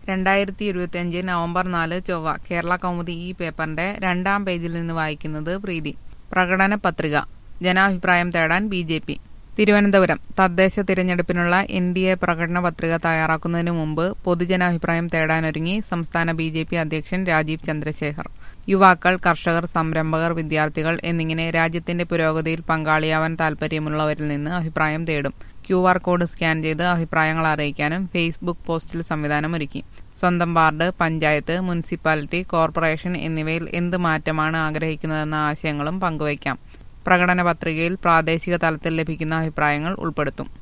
രണ്ടായിരത്തി ഇരുപത്തിയഞ്ച് നവംബർ നാല് ചൊവ്വ കേരള കൗമുദി ഈ പേപ്പറിന്റെ രണ്ടാം പേജിൽ നിന്ന് വായിക്കുന്നത് പ്രീതി പ്രകടന പത്രിക ജനാഭിപ്രായം തേടാൻ ബി ജെ പി തിരുവനന്തപുരം തദ്ദേശ തിരഞ്ഞെടുപ്പിനുള്ള എൻ ഡി എ പ്രകടന പത്രിക തയ്യാറാക്കുന്നതിന് മുമ്പ് പൊതുജനാഭിപ്രായം തേടാനൊരുങ്ങി സംസ്ഥാന ബി ജെ പി അധ്യക്ഷൻ രാജീവ് ചന്ദ്രശേഖർ യുവാക്കൾ കർഷകർ സംരംഭകർ വിദ്യാർത്ഥികൾ എന്നിങ്ങനെ രാജ്യത്തിന്റെ പുരോഗതിയിൽ പങ്കാളിയാവാൻ താൽപ്പര്യമുള്ളവരിൽ നിന്ന് അഭിപ്രായം തേടും ക്യു ആർ കോഡ് സ്കാൻ ചെയ്ത് അഭിപ്രായങ്ങൾ അറിയിക്കാനും ഫേസ്ബുക്ക് പോസ്റ്റിൽ സംവിധാനം ഒരുക്കി സ്വന്തം വാർഡ് പഞ്ചായത്ത് മുനിസിപ്പാലിറ്റി കോർപ്പറേഷൻ എന്നിവയിൽ എന്ത് മാറ്റമാണ് ആഗ്രഹിക്കുന്നതെന്ന ആശയങ്ങളും പങ്കുവയ്ക്കാം പ്രകടന പത്രികയിൽ പ്രാദേശിക തലത്തിൽ ലഭിക്കുന്ന അഭിപ്രായങ്ങൾ ഉൾപ്പെടുത്തും